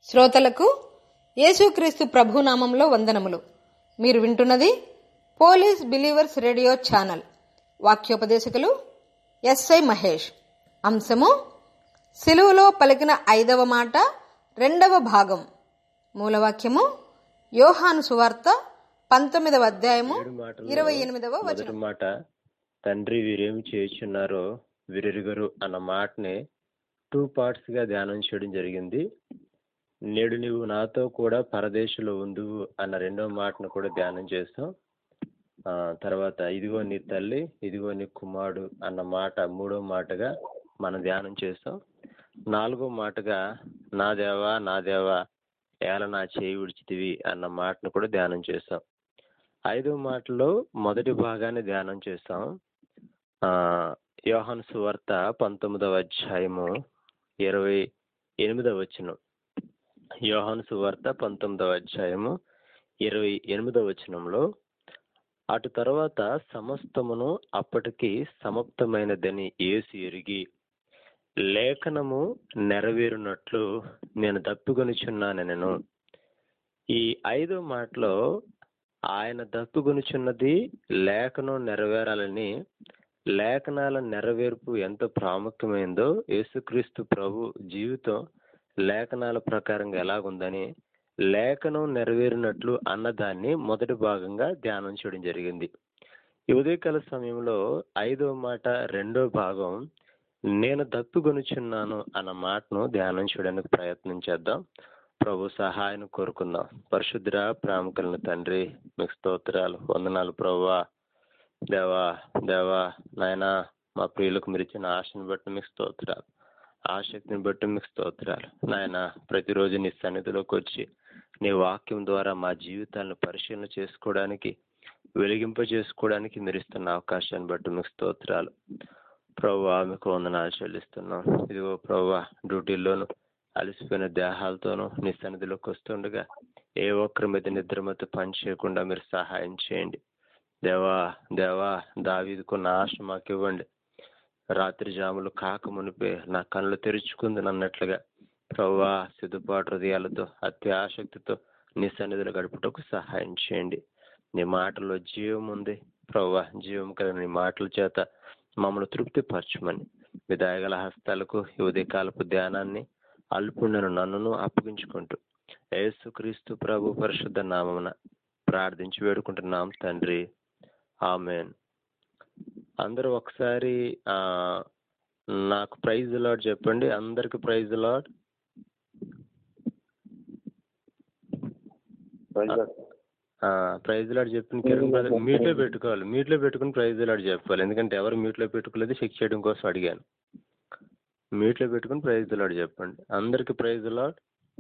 శ్రోతలకు యేసుక్రీస్తు ప్రభునామంలో వందనములు మీరు వింటున్నది పోలీస్ బిలీవర్స్ రేడియో ఛానల్ వాక్యోపదేశకులు ఎస్ఐ మహేష్ అంశము సిలువలో పలికిన ఐదవ మాట రెండవ భాగం మూలవాక్యము యోహాను సువార్త పంతొమ్మిదవ అధ్యాయము ఏడు మాటల్లో ఇరవై ఎనిమిదవ మొదటి వచనం మాట తండ్రి వీరేమి చేయుచున్నారో వీరెరుగరు అన్న మాటని టూ పార్ట్స్ గా ధ్యానం చేయడం జరిగింది నేడు నువ్వు నాతో కూడా పరదేశంలో ఉందువు అన్న రెండో మాటను కూడా ధ్యానం చేస్తాం ఆ తర్వాత ఇదిగో నీ తల్లి ఇదిగో నీ కుమారుడు అన్న మాట మూడో మాటగా మనం ధ్యానం చేస్తాం నాలుగో మాటగా నా దేవా నా దేవా ఏల నా చేయి విడిచితివి అన్న మాటను కూడా ధ్యానం చేస్తాం ఐదో మాటలో మొదటి భాగాన్ని ధ్యానం చేస్తాం ఆ యోహాను సువార్త పంతొమ్మిదవ అధ్యాయము ఇరవై ఎనిమిదవ వచనం యోహాను సువార్త పంతొమ్మిదవ అధ్యాయము ఇరవై ఎనిమిదవ వచనంలో అటు తర్వాత సమస్తమును అప్పటికి సమాప్తమైనదని యేసు ఎరిగి లేఖనము నెరవేరునట్లు నేను దప్పుకొనిచున్నాను నేను ఈ ఐదో మాటలో ఆయన దప్పుకొనిచున్నది లేఖనం నెరవేరాలని లేఖనాల నెరవేర్పు ఎంత ప్రాముఖ్యమైందో యేసుక్రీస్తు ప్రభు జీవితం లేఖనాల ప్రకారంగా ఎలాగుందని లేఖనం నెరవేరినట్లు అన్నదాన్ని మొదటి భాగంగా ధ్యానం చేయడం జరిగింది ఈ ఉదయకాల సమయంలో ఐదో మాట రెండో భాగం నేను దప్పుకొనుచున్నాను అన్న మాటను ధ్యానం చేయడానికి ప్రయత్నం చేద్దాం ప్రభు సహాయం కోరుకుందాం పరిశుద్ర ప్రాముఖ్యులను తండ్రి మీకు స్తోత్రాలు వందనాలు ప్రభువా దేవా దేవా నాయనా మా ప్రియులకు మీరు ఇచ్చిన ఆశను బట్టి మీకు స్తోత్రాలు ఆసక్తిని బట్టి మీకు స్తోత్రాలు నాయన ప్రతిరోజు నీ సన్నిధిలోకి వచ్చి నీ వాక్యం ద్వారా మా జీవితాలను పరిశీలన చేసుకోవడానికి వెలిగింప చేసుకోవడానికి మీరు ఇస్తున్న అవకాశాన్ని బట్టి మీకు స్తోత్రాలు ప్రభా మీకు వందనాలు చెల్లిస్తున్నాం ఇదిగో ప్రభా డ్యూటీల్లోనూ అలసిపోయిన దేహాలతోనూ నీ సన్నిధిలోకి వస్తుండగా ఏ ఒక్కరి మీద నిద్రమతో పని చేయకుండా మీరు సహాయం చేయండి దేవా దేవా దావీదుకున్న ఆశ మాకు ఇవ్వండి రాత్రి జాములు కాక మునిపే నా కళ్ళు తెరుచుకుంది అన్నట్లుగా ప్రవ్వా సిద్ధపాటు హృదయాలతో అతి ఆసక్తితో నీ సన్నిధిలో గడుపుటకు సహాయం చేయండి నీ మాటలో జీవం ఉంది ప్రవ్వా జీవం కలిగిన నీ మాటల చేత మమ్మల్ని తృప్తిపరచమని మీ దయగల హస్తాలకు ఈ ఉదయకాలపు ధ్యానాన్ని అల్పుండను నన్నును అప్పగించుకుంటూ యేసుక్రీస్తు ప్రభు పరిశుద్ధ నామమున ప్రార్థించి వేడుకుంటున్నాం తండ్రి ఆమెన్ అందరూ ఒకసారి ఆ నాకు ప్రైజ్ లాడ్ చెప్పండి అందరికి ప్రైజ్ లాడ్ ప్రైజ్ లాడ్ చెప్పిన కిరణ్ బ్రదర్ మీట్ లో పెట్టుకోవాలి మీట్ లో పెట్టుకుని ప్రైజ్ లాడ్ చెప్పాలి ఎందుకంటే ఎవరు మీట్ లో పెట్టుకోలేదు చెక్ చేయడం కోసం అడిగాను మీట్ లో పెట్టుకుని ప్రైజ్ లాడ్ చెప్పండి అందరికి ప్రైజ్ లాడ్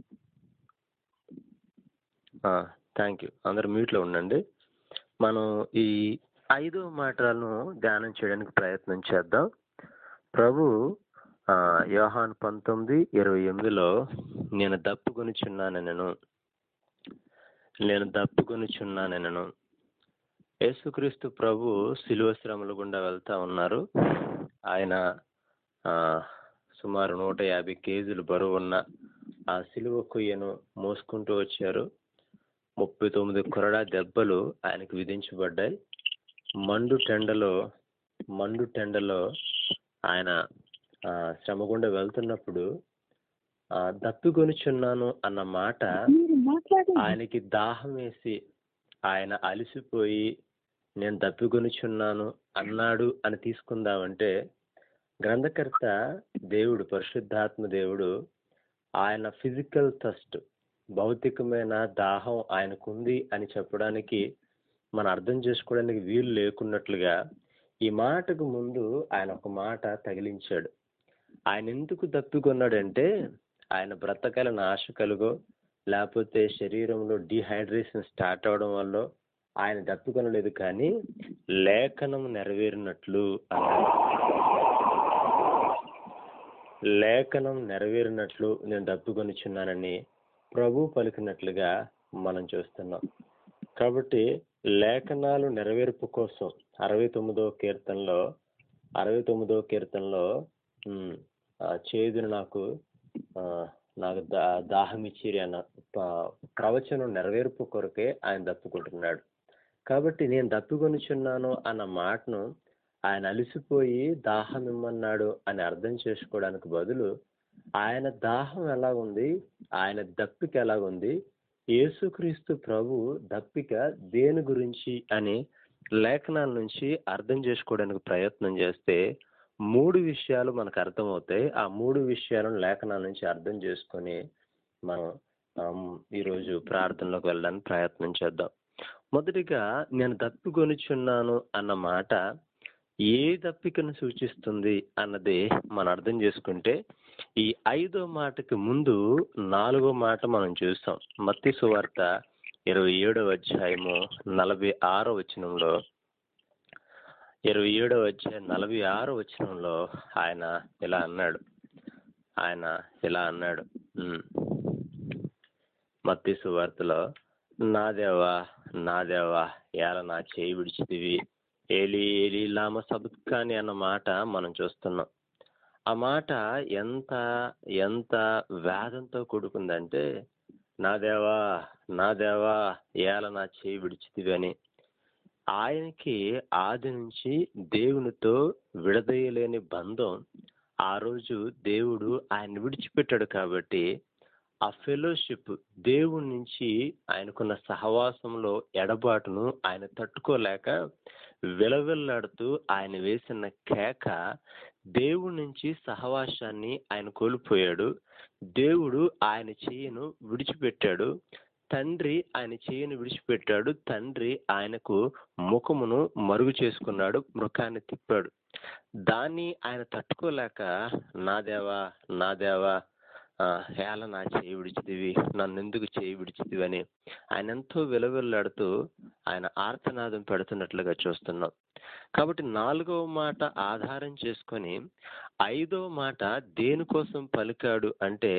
థ్యాంక్ యూ అందరు మీట్ లో ఉండండి మనం ఈ ఐదు మాటలను ధ్యానం చేయడానికి ప్రయత్నం చేద్దాం ప్రభు ఆ, యోహాన్ పంతొమ్మిది ఇరవై ఎనిమిదిలో నేను దప్పుకొనిచున్నాను నేను నేను దప్పుకొనిచున్నాను నేను యేసుక్రీస్తు ప్రభు శిలువ శ్రమల గుండా వెళ్తా ఉన్నారు ఆయన ఆ, సుమారు నూట యాభై కేజీలు బరువు ఉన్న ఆ శిలువ కొయ్యను మోసుకుంటూ వచ్చారు ముప్పై తొమ్మిది కొరడా దెబ్బలు ఆయనకు విధించబడ్డాయి మండు టెండలో మండు టెండలో ఆయన ఆ, శ్రమ గుండా వెళ్తున్నప్పుడు ఆ, దప్పికొనిచున్నాను అన్న మాట ఆయనకి దాహం వేసి ఆయన అలసిపోయి నేను దప్పికొనిచున్నాను అన్నాడు అని తీసుకుందామంటే గ్రంథకర్త దేవుడు పరిశుద్ధాత్మ దేవుడు ఆయన ఫిజికల్ థస్ట్ భౌతికమైన దాహం ఆయనకుంది అని చెప్పడానికి మనం అర్థం చేసుకోవడానికి వీలు లేకున్నట్లుగా ఈ మాటకు ముందు ఆయన ఒక మాట తగిలించాడు ఆయన ఎందుకు దప్పికొన్నాడంటే ఆయన బ్రతకాలని ఆశ కలుగో లేకపోతే శరీరంలో డిహైడ్రేషన్ స్టార్ట్ అవడం వల్ల ఆయన దప్పికొనలేదు కానీ లేఖనం నెరవేరినట్లు అన్నాడు లేఖనం నెరవేరినట్లు నేను దప్పుకొనిచున్నానని ప్రభు పలికినట్లుగా మనం చూస్తున్నాం కాబట్టి లేఖనాలు నెరవేర్పు కోసం అరవై తొమ్మిదో కీర్తనలో అరవై తొమ్మిదో కీర్తనలో ఉమ్, ఆ చేదును నాకు ఆ, నాకు దా దాహం ఇచ్చిరి అన్న ప- ప్రవచనం నెరవేర్పు కొరకే ఆయన దప్పుకుంటున్నాడు కాబట్టి నేను దప్పుకొనిచున్నాను అన్న మాటను ఆయన అలిసిపోయి దాహం ఇమ్మన్నాడు అని అర్థం చేసుకోవడానికి బదులు ఆయన దాహం ఎలాగుంది ఆయన దప్పిక ఎలాగుంది యేసుక్రీస్తు ప్రభు దప్పిక దేని గురించి అని లేఖనాల నుంచి అర్థం చేసుకోవడానికి ప్రయత్నం చేస్తే మూడు విషయాలు మనకు అర్థమవుతాయి ఆ మూడు విషయాలను లేఖనాల నుంచి అర్థం చేసుకొని మనం ఆమ్, ఈరోజు ప్రార్థనలోకి వెళ్ళడానికి ప్రయత్నం చేద్దాం మొదటిగా నేను దప్పికొనిచున్నాను అన్న మాట ఏ దప్పికను సూచిస్తుంది అన్నది మనం అర్థం చేసుకుంటే ఈ ఐదో మాటకి ముందు నాలుగో మాట మనం చూస్తాం మత్తి సువార్త ఇరవై ఏడవ అధ్యాయము నలభై ఆరో వచనంలో ఇరవై ఏడవ అధ్యాయం నలభై ఆరో వచనంలో ఆయన ఇలా అన్నాడు ఆయన ఇలా అన్నాడు ఉమ్. మత్తి సువార్తలో నా దేవా నా దేవా ఏల నా చేయి విడిచితివి ఏలి ఏలి లామ సబుత్కాని అన్న మాట మనం చూస్తున్నాం ఆ మాట ఎంత ఎంత వేదంతో కూడుకుందంటే నా దేవా నా దేవా ఏల నా చేయి విడిచితివి అని ఆయనకి ఆది నుంచి దేవునితో విడదీయలేని బంధం ఆ రోజు దేవుడు ఆయన విడిచిపెట్టాడు కాబట్టి ఆ ఫెలోషిప్ దేవుడి నుంచి ఆయనకున్న సహవాసంలో ఎడబాటును ఆయన తట్టుకోలేక విలవిల్లాడుతూ ఆయన వేసిన కేక దేవుడి నుంచి సహవాసాన్ని ఆయన కోల్పోయాడు దేవుడు ఆయన చెయ్యను విడిచిపెట్టాడు తండ్రి ఆయన చెయ్యను విడిచిపెట్టాడు తండ్రి ఆయనకు ముఖమును మరుగు చేసుకున్నాడు ముఖాన్ని తిప్పాడు దాన్ని ఆయన తట్టుకోలేక నా దేవా నా దేవా ఆ, హేళ నా చేయి విడిచితివి నన్ను ఎందుకు చేయి విడిచితివి అని ఆయన ఎంతో విలవిల్లాడుతూ ఆయన ఆర్తనాదం పెడుతున్నట్లుగా చూస్తున్నాం కాబట్టి నాలుగవ మాట ఆధారం చేసుకొని ఐదవ మాట దేనికోసం పలికాడు అంటే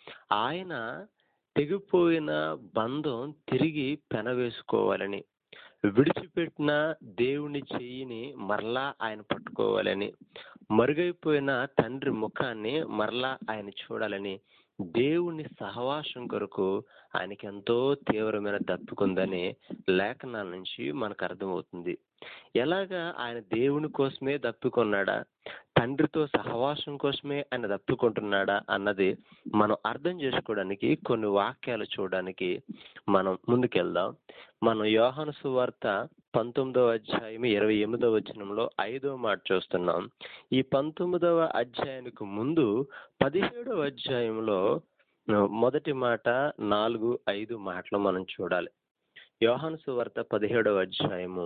ఆయన తెగిపోయిన బంధం తిరిగి పెనవేసుకోవాలని విడిచిపెట్టిన దేవుని చెయ్యిని మరలా ఆయన పట్టుకోవాలని మరుగైపోయిన తండ్రి ముఖాన్ని మరలా ఆయన చూడాలని దేవుని సహవాసం కొరకు ఆయనకి ఎంతో తీవ్రమైన దప్పుకుందని లేఖనాల నుంచి మనకు అర్థమవుతుంది ఎలాగా ఆయన దేవుని కోసమే దప్పుకున్నాడా తండ్రితో సహవాసం కోసమే ఆయన దప్పుకుంటున్నాడా అన్నది మనం అర్థం చేసుకోవడానికి కొన్ని వాక్యాలు చూడడానికి మనం ముందుకెళ్దాం మనం యోహాను సువార్త పంతొమ్మిదవ అధ్యాయం ఇరవై ఎనిమిదవ వచనంలో ఐదవ మాట చూస్తున్నాం ఈ పంతొమ్మిదవ అధ్యాయానికి ముందు పదిహేడవ అధ్యాయంలో ఆ, మొదటి మాట నాలుగు ఐదు మాటలు మనం చూడాలి యోహాను సువార్త పదిహేడవ అధ్యాయము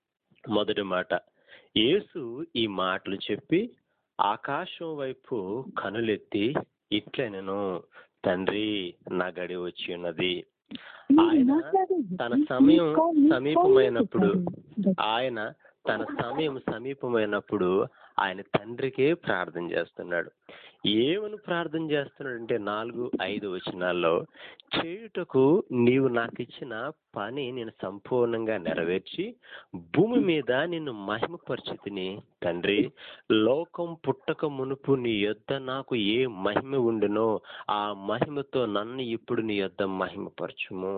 మొదటి మాట యేసు ఈ మాటలు చెప్పి ఆకాశం వైపు కనులెత్తి ఇట్లనెను తండ్రి నా గడి వచ్చి ఉన్నది ఆయన తన సమయం సమీపమైనప్పుడు ఆయన తన సమయం సమీపమైనప్పుడు ఆయన తండ్రికే ప్రార్థన చేస్తున్నాడు ఏమని ప్రార్థన చేస్తున్నాడంటే నాలుగు ఐదు వచనాల్లో చేయుటకు నీవు నాకు ఇచ్చిన పని నేను సంపూర్ణంగా నెరవేర్చి భూమి మీద నిన్ను మహిమపరిచితిని తండ్రి లోకం పుట్టక మునుపు నీ యొద్ద నాకు ఏ మహిమ ఉండునో ఆ మహిమతో నన్ను ఇప్పుడు నీ యొద్ద మహిమపరచుము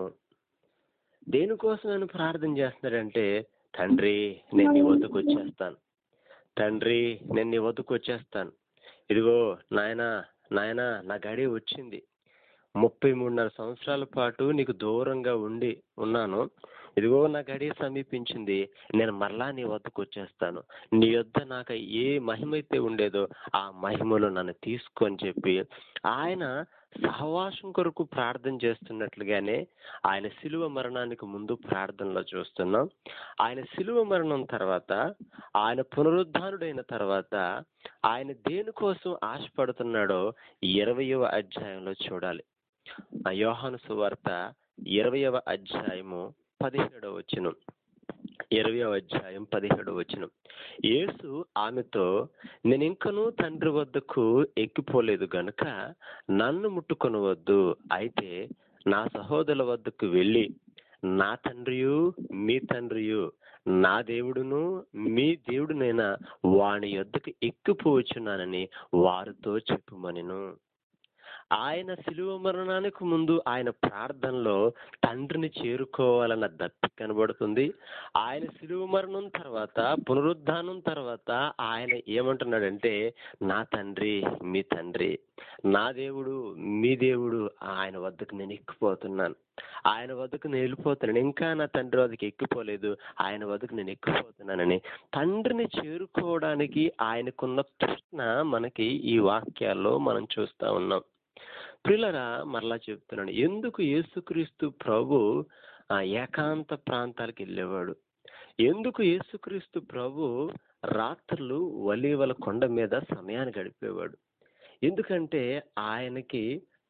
దేనికోసం ఆయన ప్రార్థన చేస్తున్నాడంటే తండ్రి నేను నీ వద్దకు వచ్చేస్తాను తండ్రి నేను నీ వద్దకు వచ్చేస్తాను ఇదిగో నాయనా నాయనా నా గడి వచ్చింది ముప్పై మూడున్నర సంవత్సరాల పాటు నీకు దూరంగా ఉండి ఉన్నాను ఇదిగో నా గడి సమీపించింది నేను మరలా నీ వద్దకు వచ్చేస్తాను నీ యొద్ద నాకు ఏ మహిమ అయితే ఉండేదో ఆ మహిమలో నన్ను తీసుకొని చెప్పి ఆయన సహవాసం కొరకు ప్రార్థన చేస్తున్నట్లుగానే ఆయన శిలువ మరణానికి ముందు ప్రార్థనలో చూస్తున్నాం ఆయన శిలువ మరణం తర్వాత ఆయన పునరుద్ధానుడైన తర్వాత ఆయన దేనికోసం ఆశపడుతున్నాడో ఇరవయవ అధ్యాయంలో చూడాలి ఆ యోహాను సువార్త ఇరవయవ అధ్యాయము పదిహేడవ వచనం ఇరవయవ అధ్యాయం పదిహేడవ వచనం యేసు ఆమెతో నేను ఇంకనూ తండ్రి వద్దకు ఎక్కిపోలేదు గనుక నన్ను ముట్టుకొనవద్దు అయితే నా సహోదరుల వద్దకు వెళ్ళి నా తండ్రియు మీ తండ్రియు నా దేవుడును మీ దేవుడునైనా వాని యొద్దకు ఎక్కిపోవచ్చున్నానని వారితో చెప్పుమనిను ఆయన శిలువ మరణానికి ముందు ఆయన ప్రార్థనలో తండ్రిని చేరుకోవాలన్న దప్పి కనబడుతుంది ఆయన శిలువ మరణం తర్వాత పునరుద్ధానం తర్వాత ఆయన ఏమంటున్నాడంటే నా తండ్రి మీ తండ్రి నా దేవుడు మీ దేవుడు ఆయన వద్దకు నేను ఎక్కిపోతున్నాను ఆయన వద్దకు నేను వెళ్ళిపోతున్నాను ఇంకా నా తండ్రి వద్దకు ఎక్కిపోలేదు ఆయన వద్దకు నేను ఎక్కిపోతున్నానని తండ్రిని చేరుకోవడానికి ఆయనకున్న తృష్ణ మనకి ఈ వాక్యాల్లో మనం చూస్తా ఉన్నాం ప్రిలరా మరలా చెప్తున్నాను ఎందుకు యేసుక్రీస్తు ప్రభు ఆ ఏకాంత ప్రాంతాలకు వెళ్ళేవాడు ఎందుకు యేసుక్రీస్తు ప్రభు రాత్రులు వలీవల కొండ మీద సమయాన్ని గడిపేవాడు ఎందుకంటే ఆయనకి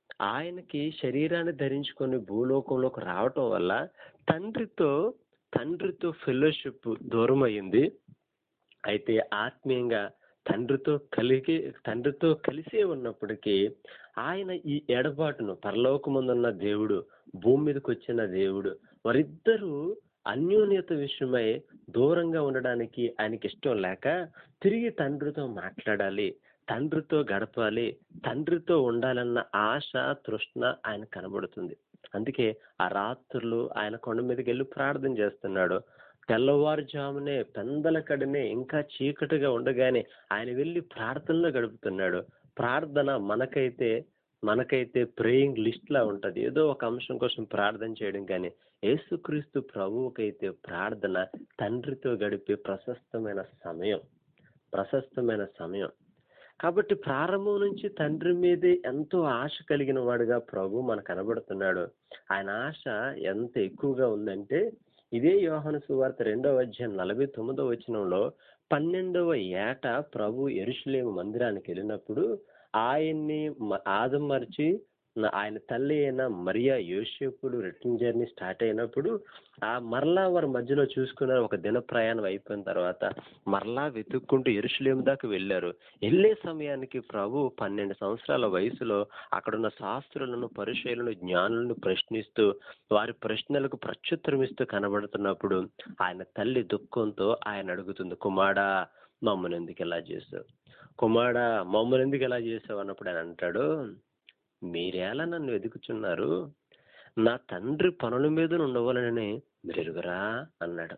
ఆయనకి శరీరాన్ని ధరించుకొని భూలోకంలోకి రావటం వల్ల తండ్రితో తండ్రితో ఫెలోషిప్ దూరం అయింది అయితే ఆత్మీయంగా తండ్రితో కలిగి తండ్రితో కలిసే ఉన్నప్పటికీ ఆయన ఈ ఎడబాటును పరలోకముందున్న దేవుడు భూమి మీదకి వచ్చిన దేవుడు వారిద్దరూ అన్యోన్యత విషయమై దూరంగా ఉండడానికి ఆయనకి ఇష్టం లేక తిరిగి తండ్రితో మాట్లాడాలి తండ్రితో గడపాలి తండ్రితో ఉండాలన్న ఆశ తృష్ణ ఆయన కనబడుతుంది అందుకే ఆ రాత్రులు ఆయన కొండ మీదకి వెళ్ళి ప్రార్థన చేస్తున్నాడు తెల్లవారుజామునే పెందల కడినే ఇంకా చీకటిగా ఉండగానే ఆయన వెళ్ళి ప్రార్థనలో గడుపుతున్నాడు ప్రార్థన మనకైతే మనకైతే ప్రేయింగ్ లిస్ట్ లా ఉంటది ఏదో ఒక అంశం కోసం ప్రార్థన చేయడం కానీ యేసుక్రీస్తు ప్రభువుకైతే ప్రార్థన తండ్రితో గడిపే ప్రశస్తమైన సమయం ప్రశస్తమైన సమయం కాబట్టి ప్రారంభం నుంచి తండ్రి మీదే ఎంతో ఆశ కలిగిన వాడుగా ప్రభు మనకు కనబడుతున్నాడు ఆయన ఆశ ఎంత ఎక్కువగా ఉందంటే ఇదే యోహాను సువార్త రెండవ అధ్యాయం నలభై తొమ్మిదవ వచనంలో పన్నెండవ ఏట ప్రభు ఎరుషులేము మందిరానికి వెళ్ళినప్పుడు ఆయన్ని మ- ఆదమర్చి న- ఆయన తల్లి అయిన మరియా యోసేపుడు రిటర్న్ జర్నీ స్టార్ట్ అయినప్పుడు ఆ మరలా వారి మధ్యలో చూసుకున్నారు ఒక దిన ప్రయాణం అయిపోయిన తర్వాత మరలా వెతుక్కుంటూ ఎరుషులేం దాకా వెళ్ళారు వెళ్ళే సమయానికి ప్రభు పన్నెండు సంవత్సరాల వయసులో అక్కడున్న శాస్త్రులను పరిచయులను జ్ఞానులను ప్రశ్నిస్తూ వారి ప్రశ్నలకు ప్రత్యుత్తరం ఇస్తూ కనబడుతున్నప్పుడు ఆయన తల్లి దుఃఖంతో ఆయన అడుగుతుంది కుమారా మమ్మల్ని ఎందుకు ఇలా చేసావు కుమారా మమ్మల్ని ఎందుకు ఇలా చేసావు అన్నప్పుడు ఆయన అంటాడు మీరేలా నన్ను వెతుకుచున్నారు నా తండ్రి పనుల మీద ఉండవాలని మీరు ఎరుగురా అన్నాడు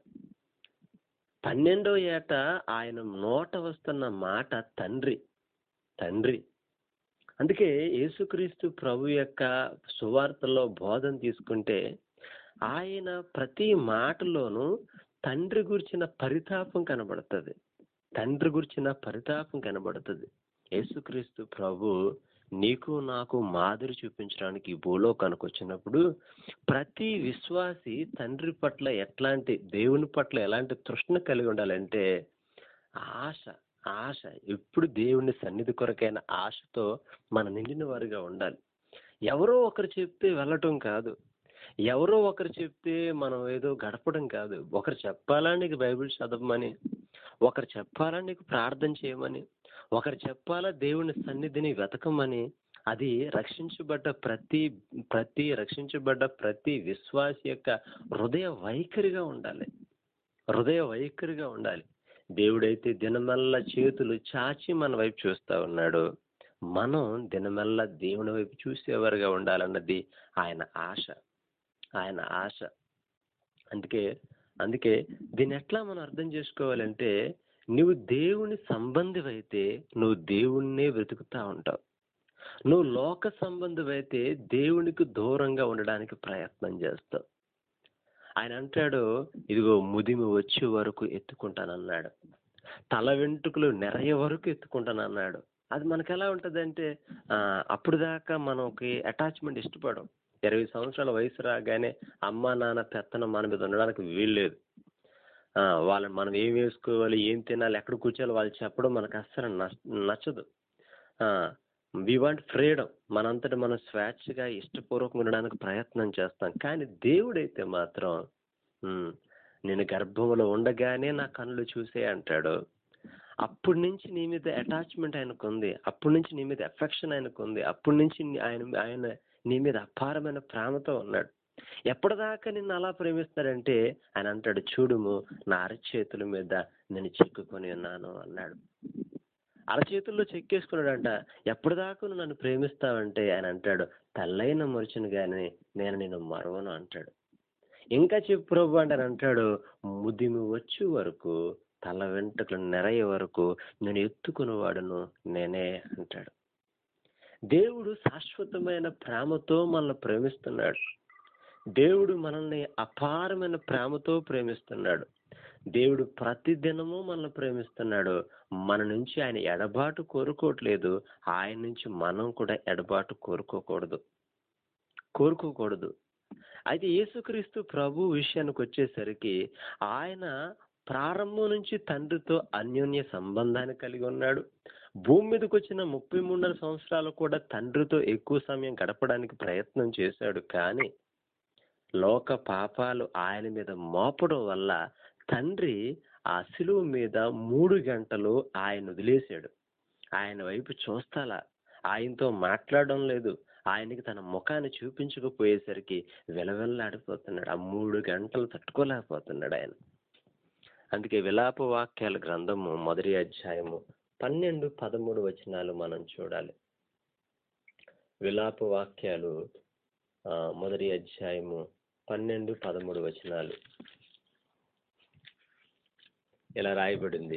పన్నెండో ఏట ఆయన నోట వస్తున్న మాట తండ్రి తండ్రి అందుకే యేసుక్రీస్తు ప్రభు యొక్క సువార్తలో బోధన తీసుకుంటే ఆయన ప్రతి మాటలోనూ తండ్రి గురించిన పరితాపం కనబడుతుంది తండ్రి గురించిన పరితాపం కనబడుతుంది యేసుక్రీస్తు ప్రభు నీకు నాకు మాదిరి చూపించడానికి ఈ భూలోకానికి వచ్చినప్పుడు ప్రతి విశ్వాసి తండ్రి పట్ల ఎట్లాంటి దేవుని పట్ల ఎలాంటి తృష్ణ కలిగి ఉండాలంటే ఆశ ఆశ ఎప్పుడు దేవుని సన్నిధి కొరకైన ఆశతో మన నిండిన వారిగా ఉండాలి ఎవరో ఒకరు చెప్తే వెళ్ళటం కాదు ఎవరో ఒకరు చెప్తే మనం ఏదో గడపడం కాదు ఒకరు చెప్పాలా నీకు బైబిల్ చదవమని ఒకరు చెప్పాలా నీకు ప్రార్థన చేయమని ఒకరు చెప్పాలా దేవుని సన్నిధిని వెతకమని అది రక్షించబడ్డ ప్రతి ప్రతి రక్షించబడ్డ ప్రతి విశ్వాసి యొక్క హృదయ వైఖరిగా ఉండాలి హృదయ వైఖరిగా ఉండాలి దేవుడైతే దినమల్ల చేతులు చాచి మన వైపు చూస్తా ఉన్నాడు మనం దినమల్ల దేవుని వైపు చూసేవారుగా ఉండాలన్నది ఆయన ఆశ ఆయన ఆశ అందుకే అందుకే దీన్ని ఎట్లా మనం అర్థం చేసుకోవాలంటే నువ్వు దేవుని సంబంధివైతే నువ్వు దేవుణ్ణే వెతుకుతా ఉంటావు నువ్వు లోక సంబంధమైతే దేవునికి దూరంగా ఉండడానికి ప్రయత్నం చేస్తావు ఆయన అంటాడు ఇదిగో ముదిమి వచ్చే వరకు ఎత్తుకుంటానన్నాడు తల వెంట్రుకలు నెరయ వరకు ఎత్తుకుంటానన్నాడు అది మనకు ఎలా ఉంటుంది అంటే అప్పుడు దాకా మనకి అటాచ్మెంట్ ఇష్టపడం ఇరవై సంవత్సరాల వయసు రాగానే అమ్మ నాన్న పెత్తనం మన మీద ఉండడానికి వీల్లేదు ఆ, వాళ్ళని మనం ఏం వేసుకోవాలి ఏం తినాలి ఎక్కడ కూర్చోవాలి వాళ్ళు చెప్పడం మనకు అస్సలు నచ్చ- నచ్చదు వి వాంట్ ఫ్రీడమ్ మనంతటి మనం స్వేచ్ఛగా ఇష్టపూర్వకంగా ఉండడానికి ప్రయత్నం చేస్తాం కానీ దేవుడైతే మాత్రం ఉమ్, నేను గర్భంలో ఉండగానే నా కళ్ళు చూసే అంటాడు అప్పటి నుంచి నీ మీద అటాచ్మెంట్ ఆయనకు ఉంది అప్పటి నుంచి నీ మీద ఎఫెక్షన్ ఆయనకు ఉంది అప్పటి నుంచి నీ- ఆయన ఆయన నీ మీద అపారమైన ప్రేమతో ఉన్నాడు ఎప్పటిదాకా నిన్ను అలా ప్రేమిస్తాడంటే ఆయన అంటాడు చూడుము నా అరచేతుల మీద నేను చిక్కుకొని ఉన్నాను అన్నాడు అరచేతుల్లో చెక్కేసుకున్నాడంట ఎప్పటిదాకా నువ్వు నన్ను ప్రేమిస్తావంటే ఆయన అంటాడు తల్లైన మరుచును గాని నేను నిన్ను మరవను అంటాడు ఇంకా చెప్పు ప్రభు అంటే ఆయన అంటాడు ముదిమి వచ్చే వరకు తల వెంట్రుకలు నెరయ్యే వరకు నేను ఎత్తుకుని వాడును నేనే అంటాడు దేవుడు శాశ్వతమైన ప్రేమతో మనల్ని ప్రేమిస్తున్నాడు దేవుడు మనల్ని అపారమైన ప్రేమతో ప్రేమిస్తున్నాడు దేవుడు ప్రతి దినము మనల్ని ప్రేమిస్తున్నాడు మన నుంచి ఆయన ఎడబాటు కోరుకోవట్లేదు ఆయన నుంచి మనం కూడా ఎడబాటు కోరుకోకూడదు కోరుకోకూడదు అయితే యేసుక్రీస్తు ప్రభు విషయానికి వచ్చేసరికి ఆయన ప్రారంభం నుంచి తండ్రితో అన్యోన్య సంబంధాన్ని కలిగి ఉన్నాడు భూమి మీదకి వచ్చిన ముప్పై మూడున్నర సంవత్సరాలు కూడా తండ్రితో ఎక్కువ సమయం గడపడానికి ప్రయత్నం చేశాడు కానీ లోక పాపాలు ఆయన మీద మోపడం వల్ల తండ్రి ఆ శిలువ మీద మూడు గంటలు ఆయన వదిలేశాడు ఆయన వైపు చూస్తాలా ఆయనతో మాట్లాడడం లేదు ఆయనకి తన ముఖాన్ని చూపించకపోయేసరికి విలవిల్లాడిపోతున్నాడు ఆ మూడు గంటలు తట్టుకోలేకపోతున్నాడు ఆయన అందుకే విలాప వాక్యాల గ్రంథము మొదటి అధ్యాయము పన్నెండు పదమూడు వచనాలు మనం చూడాలి విలాప వాక్యాలు ఆ, మొదటి అధ్యాయము పన్నెండు పదమూడు వచనాలు ఇలా రాయబడింది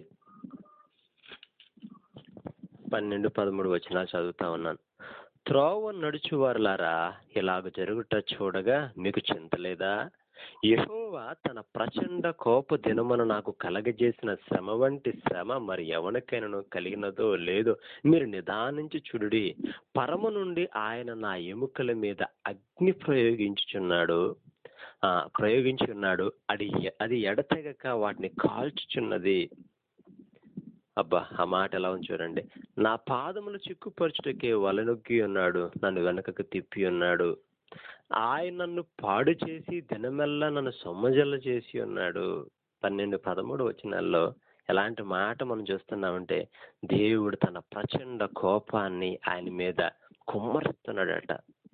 పన్నెండు పదమూడు వచనాలు చదువుతా ఉన్నాను త్రోవ నడుచువారులారా ఇలాగ జరుగుట చూడగా మీకు చింత లేదా యెహోవా తన ప్రచండ కోప దినమున నాకు కలగజేసిన శ్రమ వంటి శ్రమ మరి ఎవరికైనాను కలిగినదో లేదో మీరు నిదానించి చూడుడి పరమ నుండి ఆయన నా ఎముకల మీద అగ్ని ప్రయోగించుచున్నాడు ఆ ప్రయోగించున్నాడు అది అది ఎడతెగక వాటిని కాల్చుచున్నది అబ్బా ఆ మాట ఎలా ఉంది చూడండి నా పాదములు చిక్కుపరచుటకే వలనొక్కి ఉన్నాడు నన్ను వెనకకు తిప్పి ఉన్నాడు ఆయన నన్ను పాడు చేసి దినమెల్లా నన్ను సొమ్మజల్ల చేసి ఉన్నాడు పన్నెండు పదమూడు వచనాల్లో ఎలాంటి మాట మనం చూస్తున్నామంటే దేవుడు తన ప్రచండ కోపాన్ని ఆయన మీద కుమ్మరిస్తున్నాడట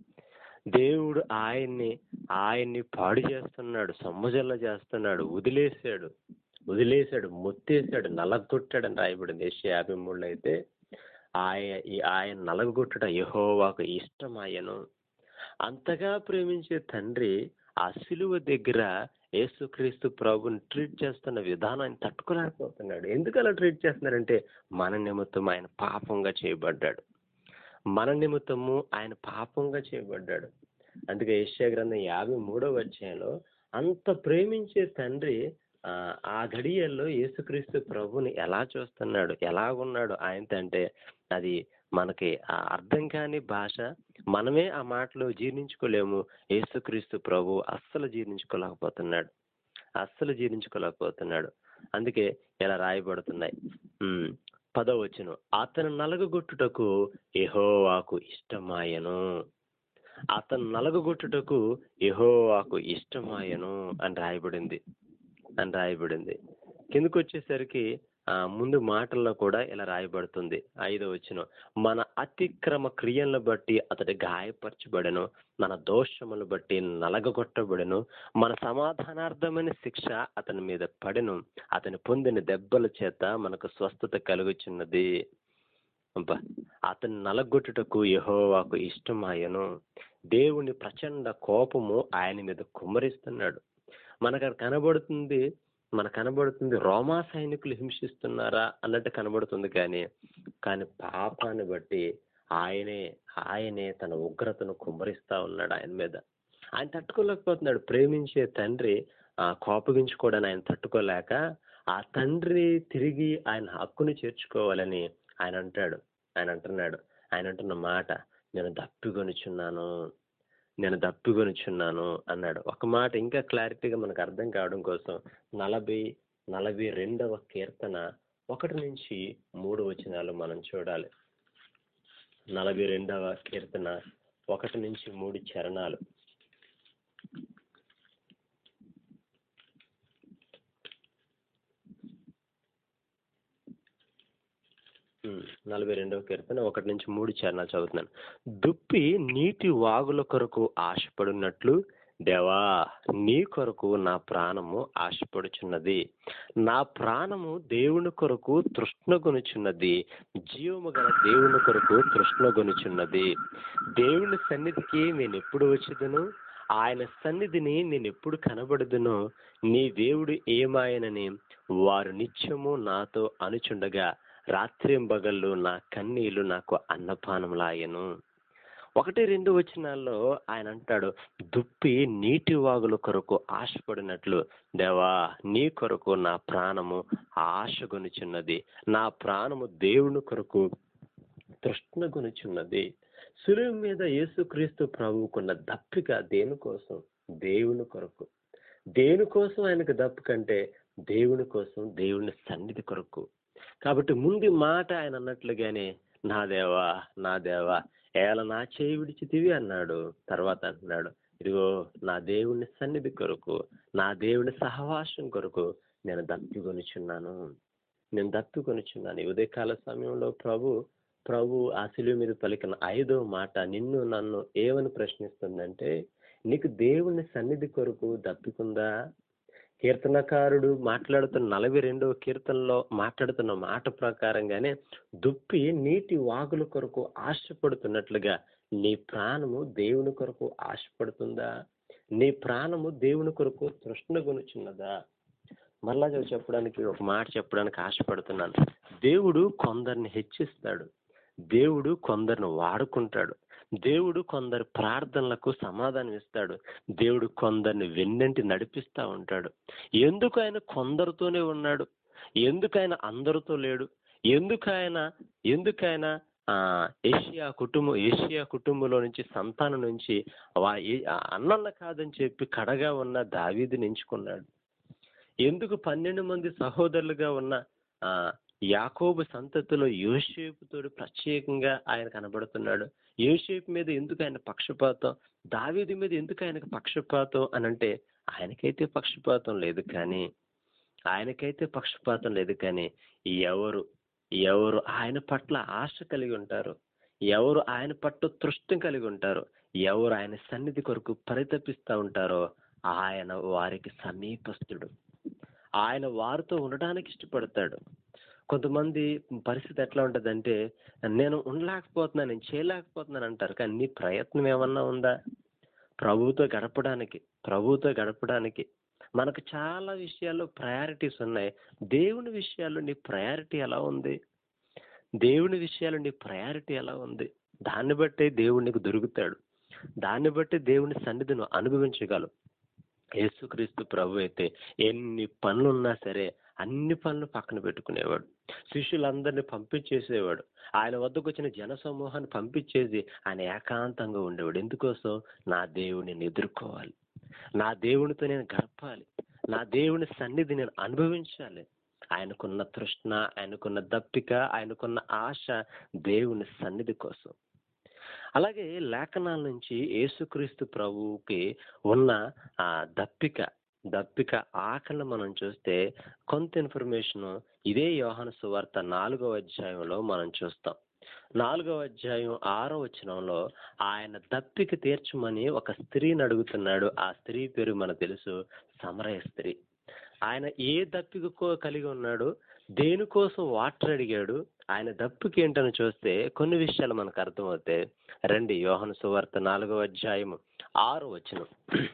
దేవుడు ఆయన్ని ఆయన్ని పాడు చేస్తున్నాడు సొమ్మజల్ల చేస్తున్నాడు వదిలేశాడు వదిలేశాడు మొత్తేశాడు నలగొట్టాడు అని రాయబడింది ఏషియా యాభై మూడులో అయితే ఆయన ఈ ఆయన నలగొట్టడం యెహోవాకు ఇష్టమాయను అంతగా ప్రేమించే తండ్రి ఆ సిలువ దగ్గర యేసుక్రీస్తు ప్రభుని ట్రీట్ చేస్తున్న విధానాన్ని తట్టుకోలేకపోతున్నాడు ఎందుకు అలా ట్రీట్ చేస్తున్నారంటే మన నిమిత్తం ఆయన పాపంగా చేయబడ్డాడు మన నిమిత్తము ఆయన పాపంగా చేయబడ్డాడు అందుకే ఏషియా గ్రంథం యాభై మూడవ అధ్యాయంలో అంత ప్రేమించే తండ్రి ఆ ఆ గడియల్లో యేసుక్రీస్తు ప్రభుని ఎలా చూస్తున్నాడు ఎలాగున్నాడు ఆయనతో అంటే అది మనకి ఆ అర్థం కాని భాష మనమే ఆ మాటలు జీర్ణించుకోలేము యేసుక్రీస్తు ప్రభు అస్సలు జీర్ణించుకోలేకపోతున్నాడు అస్సలు జీర్ణించుకోలేకపోతున్నాడు అందుకే ఇలా రాయబడుతున్నాయి ఉమ్, పదో వచ్చును అతను నలగగొట్టుటకు యెహోవాకు ఇష్టమాయను అతను నలగగొట్టుటకు యెహోవాకు ఇష్టమాయను అని రాయబడింది అని రాయబడింది కిందకు వచ్చేసరికి ఆ ముందు మాటల్లో కూడా ఇలా రాయబడుతుంది ఐదో వచ్చిన మన అతిక్రమ క్రియలను బట్టి అతడు గాయపరచబడెను మన దోషములను బట్టి నలగగొట్టబడెను మన సమాధానార్థమైన శిక్ష అతని మీద పడెను అతని పొందిన దెబ్బల చేత మనకు స్వస్థత కలుగుచున్నది అబ్బా అతని నలగొట్టుటకు యెహోవాకు ఇష్టమాయను దేవుని ప్రచండ కోపము ఆయన మీద కుమ్మరిస్తున్నాడు మనకు అక్కడ కనబడుతుంది మనకు కనబడుతుంది రోమా సైనికులు హింసిస్తున్నారా అన్నట్టు కనబడుతుంది కానీ కానీ పాపాన్ని బట్టి ఆయనే ఆయనే తన ఉగ్రతను కుమ్మరిస్తా ఉన్నాడు ఆయన మీద ఆయన తట్టుకోలేకపోతున్నాడు ప్రేమించే తండ్రి ఆ కోపగించుకోవడానికి ఆయన తట్టుకోలేక ఆ తండ్రి తిరిగి ఆయన హక్కుని చేర్చుకోవాలని ఆయన అంటాడు ఆయన అంటున్నాడు ఆయన అంటున్న మాట నేను దప్పిగొనుచున్నాను నేను దప్పిగొనుచున్నాను అన్నాడు ఒక మాట ఇంకా క్లారిటీగా మనకు అర్థం కావడం కోసం నలభై నలభై రెండవ కీర్తన ఒకటి నుంచి మూడు వచనాలు మనం చూడాలి నలభై రెండవ కీర్తన ఒకటి నుంచి మూడు చరణాలు ఉమ్, నలభై రెండవ కీర్తన ఒకటి నుంచి మూడు చరణాలు చదువుతున్నాను దుప్పి నీటి వాగుల కొరకు ఆశపడినట్లు దేవా నీ కొరకు నా ప్రాణము ఆశపడుచున్నది నా ప్రాణము దేవుని కొరకు తృష్ణగొనుచున్నది జీవము గల దేవుని కొరకు తృష్ణగొనుచున్నది దేవుని సన్నిధికి నేను ఎప్పుడు వచ్చేదను ఆయన సన్నిధిని నేను ఎప్పుడు కనబడదును నీ దేవుడు ఏమాయనని వారు నిత్యము నాతో అనుచుండగా రాత్రింబగళ్ళు నా కన్నీళ్లు నాకు అన్నపానములాయను ఒకటి రెండు వచనాల్లో ఆయన అంటాడు దుప్పి నీటి వాగుల కొరకు ఆశపడినట్లు దేవా నీ కొరకు నా ప్రాణము ఆశగొనుచున్నది నా ప్రాణము దేవుని కొరకు తృష్ణగొనుచున్నది సులువు మీద యేసుక్రీస్తు ప్రభువుకున్న దప్పిక దేనికోసం దేవుని కొరకు దేనికోసం ఆయనకు దప్పికంటే దేవుని కోసం దేవుని సన్నిధి కొరకు కాబట్టి ముందు మాట ఆయన అన్నట్లుగానే నా దేవా నా దేవా ఏల నా చేయి విడిచితివి అన్నాడు తర్వాత అంటున్నాడు ఇదిగో నా దేవుని సన్నిధి కొరకు నా దేవుని సహవాసం కొరకు నేను దప్పికొనిచున్నాను నేను దప్పికొనిచున్నాను ఈ ఉదయకాల సమయంలో ప్రభు ప్రభు ఆ శిలువ మీద పలికిన ఐదో మాట నిన్ను నన్ను ఏమని ప్రశ్నిస్తుందంటే నీకు దేవుని సన్నిధి కొరకు దప్పికుందా కీర్తనకారుడు మాట్లాడుతున్న నలభై రెండవ కీర్తనలో మాట్లాడుతున్న మాట ప్రకారంగానే దుప్పి నీటి వాగుల కొరకు ఆశపడుతున్నట్లుగా నీ ప్రాణము దేవుని కొరకు ఆశపడుతుందా నీ ప్రాణము దేవుని కొరకు తృష్ణగొనుచున్నదా మళ్ళా చెప్పడానికి ఒక మాట చెప్పడానికి ఆశపడుతున్నాను దేవుడు కొందరిని హెచ్చిస్తాడు దేవుడు కొందరిని వాడుకుంటాడు దేవుడు కొందరి ప్రార్థనలకు సమాధానం ఇస్తాడు దేవుడు కొందరిని వెన్నంటి నడిపిస్తా ఉంటాడు ఎందుకు ఆయన కొందరితోనే ఉన్నాడు ఎందుకు ఆయన అందరితో లేడు ఎందుకు ఆయన ఎందుకు ఆయన ఆ ఏషియా కుటుంబం ఏషియా కుటుంబంలో నుంచి సంతానం నుంచి వా ఏ- ఆ అన్నన్న కాదని చెప్పి కడగా ఉన్న దావీదిని ఎంచుకున్నాడు ఎందుకు పన్నెండు మంది సహోదరులుగా ఉన్న ఆ యాకోబు సంతతిలో యోసేపుతో ప్రత్యేకంగా ఆయన కనబడుతున్నాడు యోసేపు మీద ఎందుకు ఆయన పక్షపాతం దావీదు మీద ఎందుకు ఆయనకు పక్షపాతం అని అంటే ఆయనకైతే పక్షపాతం లేదు కానీ ఆయనకైతే పక్షపాతం లేదు కానీ ఎవరు ఎవరు ఆయన పట్ల ఆశ కలిగి ఉంటారు ఎవరు ఆయన పట్ల తృష్టం కలిగి ఉంటారు ఎవరు ఆయన సన్నిధి కొరకు పరితపిస్తూ ఉంటారో ఆయన వారికి సమీపస్తుడు ఆయన వారితో ఉండడానికి ఇష్టపడతాడు కొంతమంది పరిస్థితి ఎట్లా ఉంటుందంటే నేను ఉండలేకపోతున్నాను నేను చేయలేకపోతున్నాను అంటారు కానీ నీ ప్రయత్నం ఏమన్నా ఉందా ప్రభువుతో గడపడానికి ప్రభువుతో గడపడానికి మనకు చాలా విషయాల్లో ప్రయారిటీస్ ఉన్నాయి దేవుని విషయాల్లో నీ ప్రయారిటీ ఎలా ఉంది దేవుని విషయాల్లో నీ ప్రయారిటీ ఎలా ఉంది దాన్ని బట్టే దేవుడు నీకు దొరుకుతాడు దాన్ని బట్టి దేవుని సన్నిధిని అనుభవించగలవు యేసుక్రీస్తు ప్రభు అయితే ఎన్ని పనులున్నా సరే అన్ని పనులు పక్కన పెట్టుకునేవాడు శిష్యులందరినీ పంపించేసేవాడు ఆయన వద్దకు వచ్చిన జన సమూహాన్ని పంపించేసి ఆయన ఏకాంతంగా ఉండేవాడు ఎందుకోసం నా దేవుడిని ఎదుర్కోవాలి నా దేవునితో నేను గడపాలి నా దేవుని సన్నిధి నేను అనుభవించాలి ఆయనకున్న తృష్ణ ఆయనకున్న దప్పిక ఆయనకున్న ఆశ దేవుని సన్నిధి కోసం అలాగే లేఖనాల నుంచి యేసుక్రీస్తు ప్రభువుకి ఉన్న ఆ దప్పిక దప్పిక ఆకలిని మనం చూస్తే కొంత ఇన్ఫర్మేషన్ ఇదే యోహాను సువార్త నాలుగవ అధ్యాయంలో మనం చూస్తాం నాలుగవ అధ్యాయం ఆరో వచనంలో ఆయన దప్పిక తీర్చమని ఒక స్త్రీని అడుగుతున్నాడు ఆ స్త్రీ పేరు మనకు తెలుసు సమరయ స్త్రీ ఆయన ఏ దప్పికో కలిగి ఉన్నాడు దేనికోసం వాటర్ అడిగాడు ఆయన దప్పిక ఏంటని చూస్తే కొన్ని విషయాలు మనకు అర్థమవుతాయి రండి యోహన సువార్త నాలుగవ అధ్యాయం ఆరు వచనం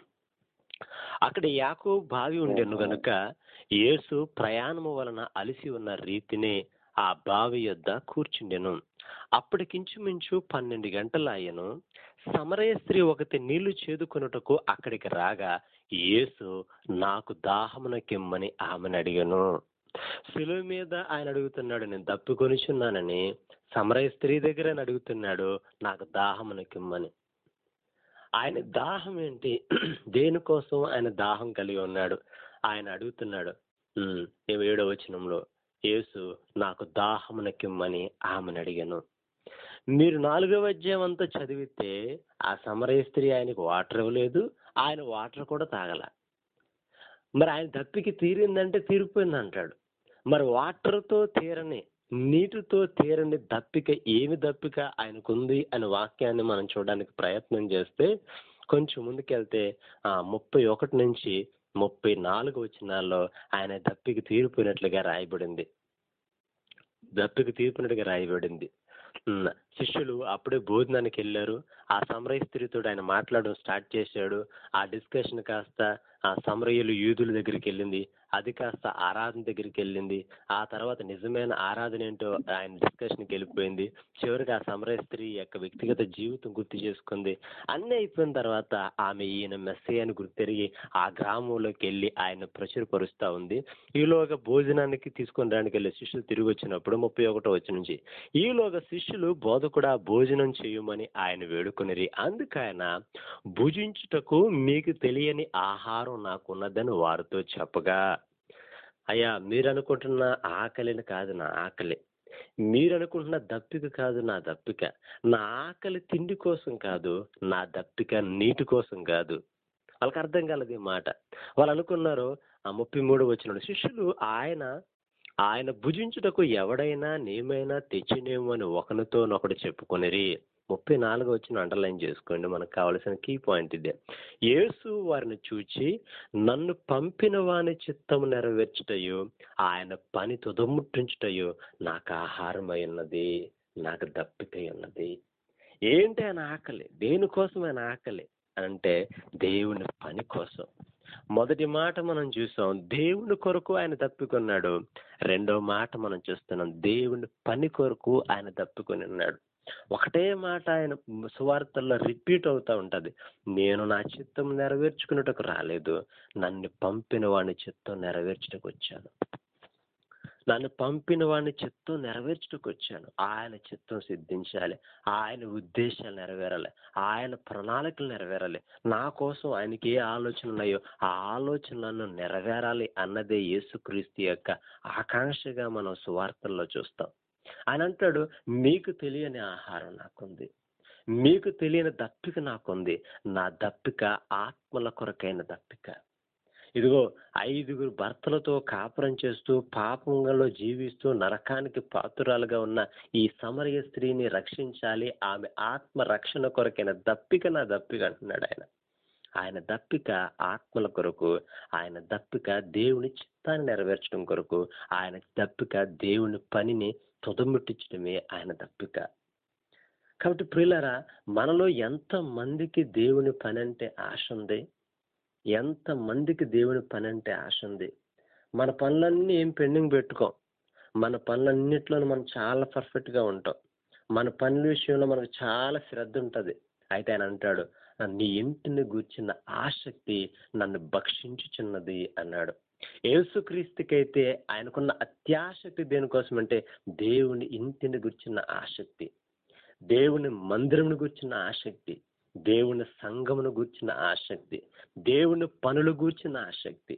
అక్కడ యాకో బావి ఉండెను గనుక యేసు ప్రయాణము వలన అలిసి ఉన్న రీతినే ఆ బావి యొద్ద కూర్చుండెను అప్పటికించుమించు పన్నెండు గంటలు అయ్యను సమరయ స్త్రీ ఒకటి నీళ్లు చేదుకొనుటకు అక్కడికి రాగా యేసు నాకు దాహమునకిమ్మని ఆమెను అడిగాను శిలువ మీద ఆయన అడుగుతున్నాడు నేను దప్పికొనిచున్నానని సమరయ స్త్రీ దగ్గర ఆయన అడుగుతున్నాడు నాకు దాహమునకిమ్మని ఆయన దాహం ఏంటి దేనికోసం ఆయన దాహం కలిగి ఉన్నాడు ఆయన అడుగుతున్నాడు "ఉమ్, ఏం ఏడో వచనంలో యేసు నాకు దాహమునకిమ్మని ఆమెను అడిగాను మీరు నాలుగవ అధ్యాయం అంతా చదివితే ఆ సమరయ స్త్రీ ఆయనకు వాటర్ ఇవ్వలేదు ఆయన వాటర్ కూడా తాగల మరి ఆయన దప్పికి తీరిందంటే తీరిపోయింది అంటాడు మరి వాటర్తో తీరని నీటితో తీరని దప్పిక ఏమి దప్పిక ఆయనకుంది అనే వాక్యాన్ని మనం చూడడానికి ప్రయత్నం చేస్తే కొంచెం ముందుకెళ్తే ఆ ముప్పై ఒకటి నుంచి ముప్పై నాలుగు వచనాల్లో ఆయన దప్పికి తీరిపోయినట్లుగా రాయబడింది దప్పికి తీర్పునట్టుగా రాయబడింది ఉమ్, శిష్యులు అప్పుడే భోజనానికి వెళ్ళారు ఆ సమరయ స్త్రీతో ఆయన మాట్లాడడం స్టార్ట్ చేశాడు ఆ డిస్కషన్ కాస్త ఆ సమరయులు యూదుల దగ్గరికి వెళ్ళింది అది కాస్త ఆరాధన దగ్గరికి వెళ్ళింది ఆ తర్వాత నిజమైన ఆరాధన ఏంటో ఆయన డిస్కషన్కి వెళ్ళిపోయింది చివరికి ఆ సమరయ స్త్రీ యొక్క వ్యక్తిగత జీవితం గుర్తు చేసుకుంది అన్నీ అయిపోయిన తర్వాత ఆమె ఈయన మెస్సయ్యని గుర్తెరిగి ఆ గ్రామంలోకి వెళ్ళి ఆయన ప్రచురపరుస్తూ ఉంది ఈలోగా భోజనానికి తీసుకొని రానికి వెళ్ళే శిష్యులు తిరిగి వచ్చినప్పుడు ముప్పై ఒకటో వచ్చి నుంచి ఈలోగా శిష్యులు బోధకుడా భోజనం చేయమని ఆయన వేడుకొనిరి అందుకైన భుజించుటకు మీకు తెలియని ఆహారం నాకున్నదని వారితో చెప్పగా అయ్యా మీరు అనుకుంటున్న ఆకలిని కాదు నా ఆకలి మీరు అనుకుంటున్న దప్పిక కాదు నా దప్పిక నా ఆకలి తిండి కోసం కాదు నా దప్పిక నీటి కోసం కాదు వాళ్ళకి అర్థం కాలేదు ఈ మాట వాళ్ళు అనుకున్నారు ఆ ముప్పై మూడు వచ్చిన శిష్యులు ఆయన ఆయన భుజించుటకు ఎవడైనా నేమైనా తెచ్చినేమో అని ఒకరితోనొకడు చెప్పుకొనిరి ముప్పై నాలుగు వచ్చిన అండర్లైన్ చేసుకోండి మనకు కావలసిన కీ పాయింట్ ఇదే యేసు వారిని చూచి నన్ను పంపిన వాని చిత్తము నెరవేర్చుటయు ఆయన పని తుదముట్టించుటయు నాకు ఆహారమై ఉన్నది నాకు దప్పికై ఉన్నది ఏంటి ఆయన ఆకలి దేనికోసం ఆయన ఆకలి అంటే దేవుని పని కోసం మొదటి మాట మనం చూసాం దేవుని కొరకు ఆయన తప్పికొన్నాడు రెండో మాట మనం చూస్తున్నాం దేవుని పని కొరకు ఆయన తప్పికొని ఉన్నాడు ఒకటే మాట ఆయన సువార్తల్లో రిపీట్ అవుతా ఉంటది నేను నా చిత్తం నెరవేర్చుకున్నటకు రాలేదు నన్ను పంపిన వాడిని చిత్తం నెరవేర్చుటకు వచ్చాను నన్ను పంపిన వాడిని చిత్తం నెరవేర్చుటకు వచ్చాను ఆయన చిత్తం సిద్ధించాలి ఆయన ఉద్దేశాలు నెరవేరాలి ఆయన ప్రణాళికలు నెరవేరాలి నా కోసం ఆయనకి ఏ ఆలోచన ఉన్నాయో ఆ ఆలోచనలను నెరవేరాలి అన్నదే యేసుక్రీస్తు యొక్క ఆకాంక్షగా మనం సువార్తల్లో చూస్తాం ఆయన అంటాడు మీకు తెలియని ఆహారం నాకుంది మీకు తెలియని దప్పిక నాకుంది నా దప్పిక ఆత్మల కొరకైన దప్పిక ఇదిగో ఐదుగురు భర్తలతో కాపురం చేస్తూ పాపంలో జీవిస్తూ నరకానికి పాతురాలుగా ఉన్న ఈ సమరయ స్త్రీని రక్షించాలి ఆమె ఆత్మ రక్షణ కొరకైన దప్పిక నా దప్పిక అంటున్నాడు ఆయన ఆయన దప్పిక ఆత్మల కొరకు ఆయన దప్పిక దేవుని చిత్తాన్ని నెరవేర్చడం కొరకు ఆయన దప్పిక దేవుని పనిని తుదముట్టించడమే ఆయన దప్పిక కాబట్టి ప్రియులరా మనలో ఎంత మందికి దేవుని పని అంటే ఆశ ఉంది ఎంత మందికి దేవుని పని అంటే ఆశ ఉంది మన పనులన్నీ ఏం పెండింగ్ పెట్టుకోం మన పనులన్నింటిలో మనం చాలా పర్ఫెక్ట్గా ఉంటాం మన పనుల విషయంలో మనకు చాలా శ్రద్ధ ఉంటుంది అయితే ఆయన అంటాడు నీ ఇంటిని గూర్చిన ఆసక్తి నన్ను భక్షించుచున్నది అన్నాడు యేసుక్రీస్తుకైతే ఆయనకున్న అత్యాసక్తి దేనికోసం అంటే దేవుని ఇంటిని గుర్చిన ఆసక్తి దేవుని మందిరమును గుర్చిన ఆసక్తి దేవుని సంఘమును గూర్చిన ఆసక్తి దేవుని పనులు గూర్చిన ఆసక్తి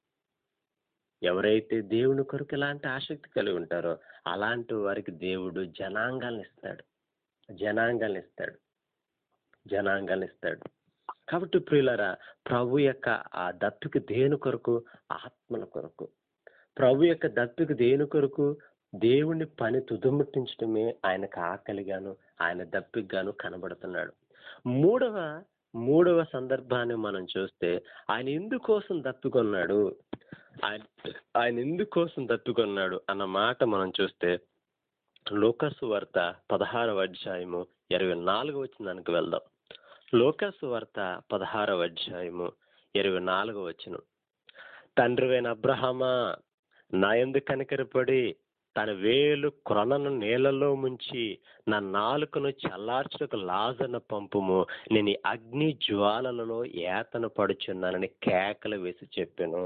ఎవరైతే దేవుని కొరకు ఇలాంటి ఆసక్తి కలిగి ఉంటారో అలాంటి వారికి దేవుడు జనాంగాలను ఇస్తాడు జనాంగాలను ఇస్తాడు జనాంగాలను ఇస్తాడు కాబట్టి ప్రియులరా ప్రభు యొక్క ఆ దప్పిక దేని కొరకు ఆత్మల కొరకు ప్రభు యొక్క దప్పిక దేని కొరకు దేవుని పని తుదముట్టించడమే ఆయనకు ఆకలిగాను ఆయన దప్పికగాను కనబడుతున్నాడు మూడవ మూడవ సందర్భాన్ని మనం చూస్తే ఆయన ఎందుకోసం తప్పికొన్నాడు ఆయన ఆయన ఎందుకోసం తప్పికొన్నాడు అన్న మాట మనం చూస్తే లోకసు వార్త పదహారవ అధ్యాయము ఇరవై నాలుగు వచ్చిన దానికి వెళ్దాం లోకసు వార్త పదహారవ అధ్యాయము ఇరవై నాలుగు వచ్చిన తండ్రివైన అబ్రహమా నా ఎందు కనికరపడి తన వేలు క్రొనను నీళ్ళలో ముంచి నా నాలుకను చల్లార్చుటకు లాజన పంపుము నేను ఈ అగ్ని జ్వాలలలో ఏతన పడుచున్నానని కేకలు వేసి చెప్పాను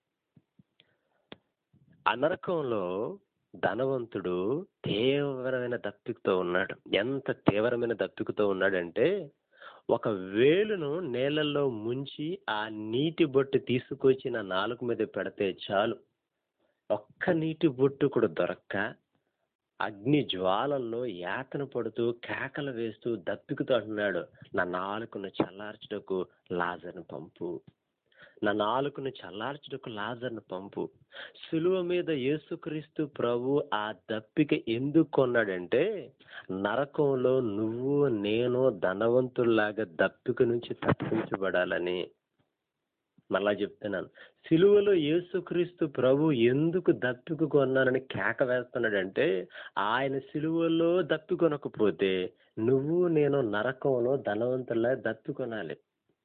అనరకంలో ధనవంతుడు తీవ్రమైన దప్పికతో ఉన్నాడు ఎంత తీవ్రమైన దప్పికతో ఉన్నాడంటే ఒక వేలును నీళ్ళల్లో ముంచి ఆ నీటి బొట్టు తీసుకొచ్చి నా నాలుగు మీద పెడితే చాలు ఒక్క నీటి బొట్టు కూడా దొరక్క అగ్ని జ్వాలల్లో యాతన పడుతూ కేకలు వేస్తూ దప్పికతో అంటున్నాడు నా నాలుకను చల్లార్చుటకు లాజను పంపు నా నాలుకను చల్లార్చుటకు లాజర్ను పంపు సులువ మీద యేసుక్రీస్తు ప్రభు ఆ దప్పిక ఎందుకు కొన్నాడంటే నరకంలో నువ్వు నేను ధనవంతుల్లాగా దప్పిక నుంచి తప్పించబడాలని మళ్ళా చెప్తున్నాను సిలువలో యేసుక్రీస్తు ప్రభు ఎందుకు దప్పిక కొన్నానని కేక వేస్తున్నాడంటే ఆయన సిలువలో దప్పి కొనకపోతే నువ్వు నేను నరకంలో ధనవంతుల్లా దప్పి కొనాలి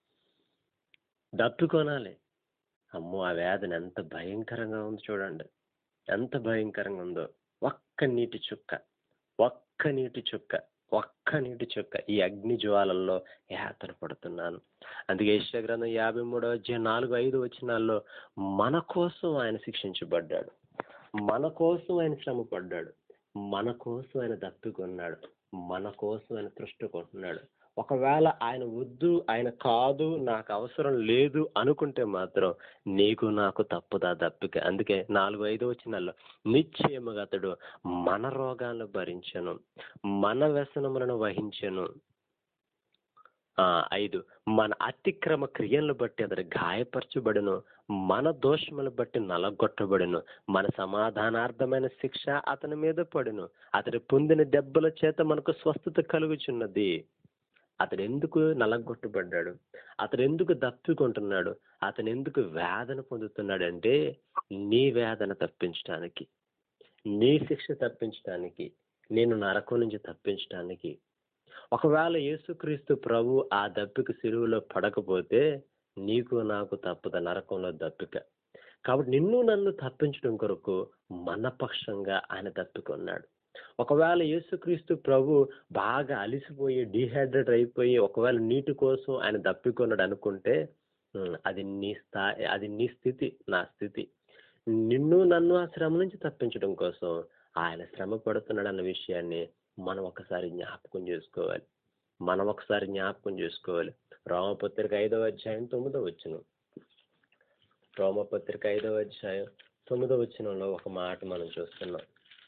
దప్పి కొనాలి అమ్మో ఆ వేదన ఎంత భయంకరంగా ఉంది చూడండి ఎంత భయంకరంగా ఉందో ఒక్క నీటి చుక్క ఒక్క నీటి చుక్క ఒక్క నీటి చుక్క ఈ అగ్ని జ్వాలల్లో యాతన పడుతున్నాను అందుకే యెషయా గ్రంథం యాభై మూడో అధ్యాయం నాలుగు ఐదు వచనాల్లో మన కోసం ఆయన శిక్షించబడ్డాడు మన కోసం ఆయన శ్రమ పడ్డాడు మన కోసం ఆయన దప్పికొన్నాడు మన కోసం ఆయన తృష్టుకుంటున్నాడు ఒకవేళ ఆయన వద్దు ఆయన కాదు నాకు అవసరం లేదు అనుకుంటే మాత్రం నీకు నాకు తప్పుదా దప్పిక అందుకే నాలుగు ఐదు వచ్చినాల్లో నిశ్చయముగా అతడు మన రోగాలను భరించను మన వ్యసనములను వహించను ఆ ఐదు మన అతిక్రమ క్రియలను బట్టి అతడు గాయపరచబడును మన దోషములు బట్టి నలగొట్టబడును మన సమాధానార్థమైన శిక్ష అతని మీద పడును అతడు పొందిన దెబ్బల చేత మనకు స్వస్థత కలుగుచున్నది అతడు ఎందుకు నలగొట్టబడ్డాడు అతడు ఎందుకు దప్పికొంటున్నాడు అతను ఎందుకు వేదన పొందుతున్నాడంటే నీ వేదన తప్పించడానికి నీ శిక్ష తప్పించడానికి నేను నరకం నుంచి తప్పించడానికి ఒకవేళ యేసుక్రీస్తు ప్రభు ఆ దప్పిక సిలువలో పడకపోతే నీకు నాకు తప్పద నరకంలో దప్పిక కాబట్టి నిన్ను నన్ను తప్పించడం కొరకు మన పక్షంగా ఆయన తప్పికొన్నాడు ఒకవేళ యేసుక్రీస్తు ప్రభు బాగా అలిసిపోయి డిహైడ్రేట్ అయిపోయి ఒకవేళ నీటి కోసం ఆయన దప్పికొన్నాడు అనుకుంటే ఉమ్, అది నీ స్థా అది నీ స్థితి నా స్థితి నిన్ను నన్ను ఆ శ్రమ నుంచి తప్పించడం కోసం ఆయన శ్రమ పడుతున్నాడు అన్న విషయాన్ని మనం ఒకసారి జ్ఞాపకం చేసుకోవాలి మనం ఒకసారి జ్ఞాపకం చేసుకోవాలి రోమపత్రిక ఐదవ అధ్యాయం తొమ్మిదవ వచ్చిన రోమపత్రిక ఐదవ అధ్యాయం తొమ్మిదవ వచనంలో ఒక మాట మనం చూస్తున్నాం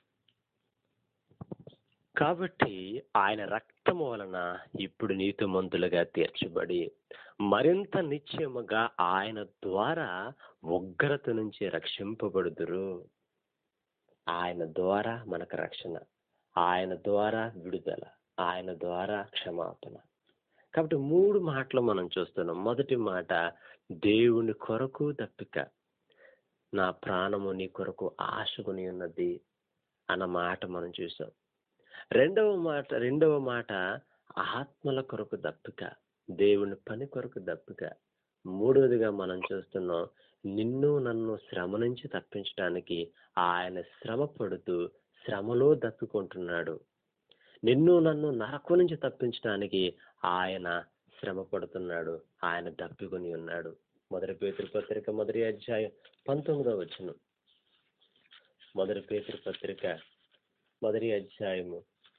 కాబట్టి ఆయన రక్తము వలన ఇప్పుడు నీతిమంతులుగా తీర్చబడి మరింత నిశ్చయముగా ఆయన ద్వారా ఉగ్రత నుంచి రక్షింపబడుదురు ఆయన ద్వారా మనకు రక్షణ ఆయన ద్వారా విడుదల ఆయన ద్వారా క్షమాపణ కాబట్టి మూడు మాటలు మనం చూస్తున్నాం మొదటి మాట దేవుని కొరకు దప్పిక నా ప్రాణము నీ కొరకు ఆశకుని ఉన్నది అన్న మాట మనం చూసాం రెండవ మాట రెండవ మాట ఆత్మల కొరకు దప్పిక దేవుని పని కొరకు దప్పిక మూడవదిగా మనం చూస్తున్నాం నిన్ను నన్ను శ్రమ నుంచి తప్పించడానికి ఆయన శ్రమ పడుతూ శ్రమలో దప్పికొంటున్నాడు నిన్ను నన్ను నరకం నుంచి తప్పించడానికి ఆయన శ్రమ పడుతున్నాడు ఆయన దప్పికొని ఉన్నాడు మొదటి పేతురు పత్రిక మొదటి అధ్యాయం పంతొమ్మిదవ వచనం మొదటి పేతురు పత్రిక మొదటి అధ్యాయము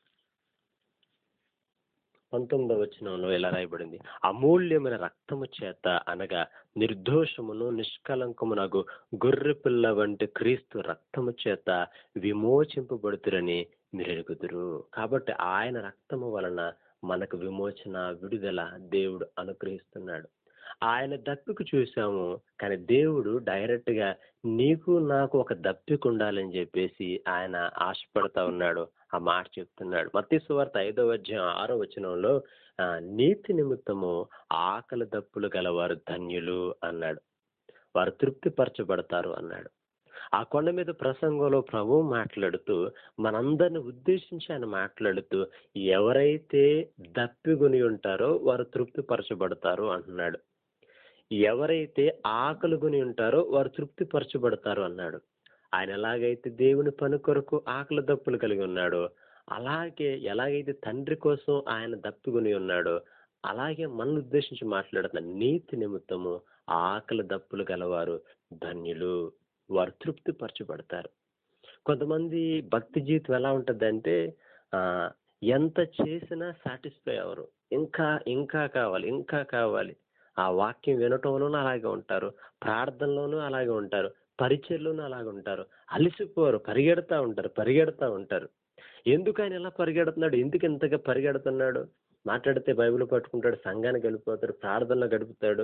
పంతొమ్మిదవ వచనంలో ఇలా రాయబడింది అమూల్యమైన రక్తము చేత అనగా నిర్దోషమును నిష్కలంకమునగు గొర్రె పిల్ల వంటి క్రీస్తు రక్తము చేత విమోచింపబడుతురని మీరు ఎరుగుదురు కాబట్టి ఆయన రక్తము వలన మనకు విమోచన విడుదల దేవుడు అనుగ్రహిస్తున్నాడు ఆయన దప్పిక చూసాము కానీ దేవుడు డైరెక్ట్ గా నీకు నాకు ఒక దప్పిక ఉండాలని చెప్పేసి ఆయన ఆశపడతా ఉన్నాడు ఆ మాట చెప్తున్నాడు మత్తి సువార్త ఐదవ అధ్యాయం ఆరో వచనంలో ఆ, నీతి నిమిత్తము ఆకలి దప్పులు గలవారు ధన్యులు అన్నాడు వారు తృప్తిపరచబడతారు అన్నాడు ఆ కొండ మీద ప్రసంగంలో ప్రభు మాట్లాడుతూ మనందరిని ఉద్దేశించి ఆయన మాట్లాడుతూ ఎవరైతే దప్పిగొని ఉంటారో వారు తృప్తిపరచబడతారు అంటున్నాడు ఎవరైతే ఆకలి కొని ఉంటారో వారు తృప్తిపరచబడతారు అన్నాడు ఆయన ఎలాగైతే దేవుని పని కొరకు ఆకలి దప్పులు కలిగి ఉన్నాడో అలాగే ఎలాగైతే తండ్రి కోసం ఆయన దప్పికొని ఉన్నాడో అలాగే మన ఉద్దేశించి మాట్లాడుతున్న నీతి నిమిత్తము ఆకలి దప్పులు గలవారు ధన్యులు వారు తృప్తిపరచబడతారు కొంతమంది భక్తి జీవితం ఎలా ఉంటుందంటే ఆ ఎంత చేసినా సాటిస్ఫై అవ్వరు ఇంకా ఇంకా కావాలి ఇంకా కావాలి ఆ వాక్యం వినటంలోనూ అలాగే ఉంటారు ప్రార్థనలోనూ అలాగే ఉంటారు పరిచయలోనూ అలాగే ఉంటారు అలసిపోరు పరిగెడతా ఉంటారు పరిగెడతా ఉంటారు ఎందుకు ఆయన ఎలా పరిగెడుతున్నాడు ఎందుకు ఇంతగా పరిగెడుతున్నాడు మాట్లాడితే బైబిల్ పట్టుకుంటాడు సంఘానికి వెళ్ళిపోతాడు ప్రార్థనలో గడుపుతాడు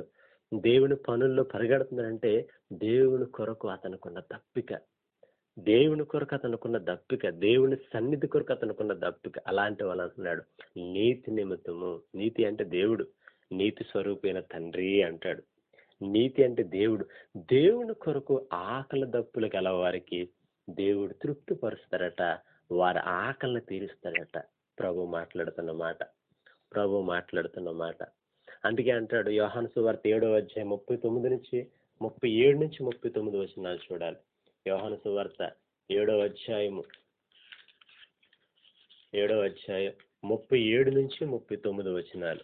దేవుని పనుల్లో పరిగెడుతున్నాడంటే దేవుని కొరకు అతనుకున్న దప్పిక దేవుని కొరకు అతనుకున్న దప్పిక దేవుని సన్నిధి కొరకు అతనుకున్న దప్పిక అలాంటి వాళ్ళు అంటున్నాడు నీతి నిమిత్తము నీతి అంటే దేవుడు నీతి స్వరూపైన తండ్రి అంటాడు నీతి అంటే దేవుడు దేవుని కొరకు ఆకలి దప్పులు గల వారికి దేవుడు తృప్తిపరుస్తారట వారి ఆకలిని తీరుస్తాడట ప్రభు మాట్లాడుతున్న మాట ప్రభు మాట్లాడుతున్న మాట అందుకే అంటాడు యోహాను సువార్త ఏడో అధ్యాయం ముప్పై తొమ్మిది నుంచి ముప్పై ఏడు నుంచి ముప్పై తొమ్మిది వచనాలు చూడాలి యోహాను సువార్త ఏడో అధ్యాయము ఏడో అధ్యాయం ముప్పై ఏడు నుంచి ముప్పై తొమ్మిది వచనాలు